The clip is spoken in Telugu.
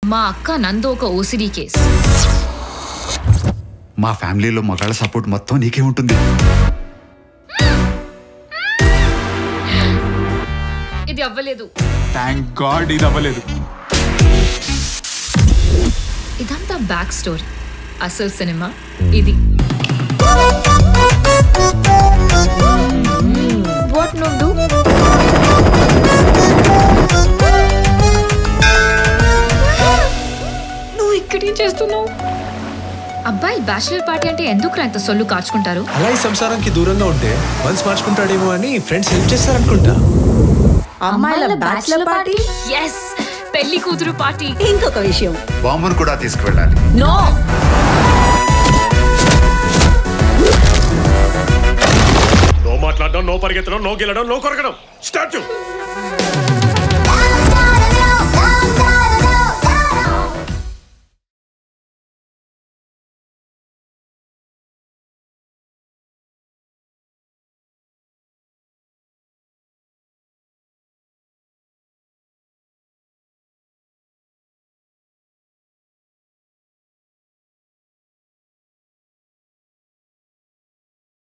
మా అక్క నందు ఒక ఓసిడీ కేస్ మా ఫ్యామిలీలో మగాళ్ళ సపోర్ట్ మొత్తం నీకే ఉంటుంది ఇది అవ్వలేదు థ్యాంక్ గాడ్ ఇది అవ్వలేదు ఇదంతా బ్యాక్ స్టోరీ అసలు సినిమా ఇది వాట్ నువ్వు నువ్వు ఇక్కడేం చేస్తున్నావు అబ్బాయి బ్యాచిలర్ పార్టీ అంటే ఎందుకు ఇంత సొల్లు కార్చుకుంటారు అలా ఈ సంసారానికి దూరంగా ఉంటే మనసు మార్చుకుంటాడేమో అని ఫ్రెండ్స్ హెల్ప్ చేస్తారనుకుంటా అమ్మాయిల బ్యాచ్లర్ పార్టీ ఎస్ పెళ్లి కూతురు పార్టీ ఇంకొక విషయం బాంబును కూడా తీసుకువెళ్ళాలి నో నో మాట్లాడడం నో పరిగెత్తడం నో గెలడం నో కొరకడం స్టార్ట్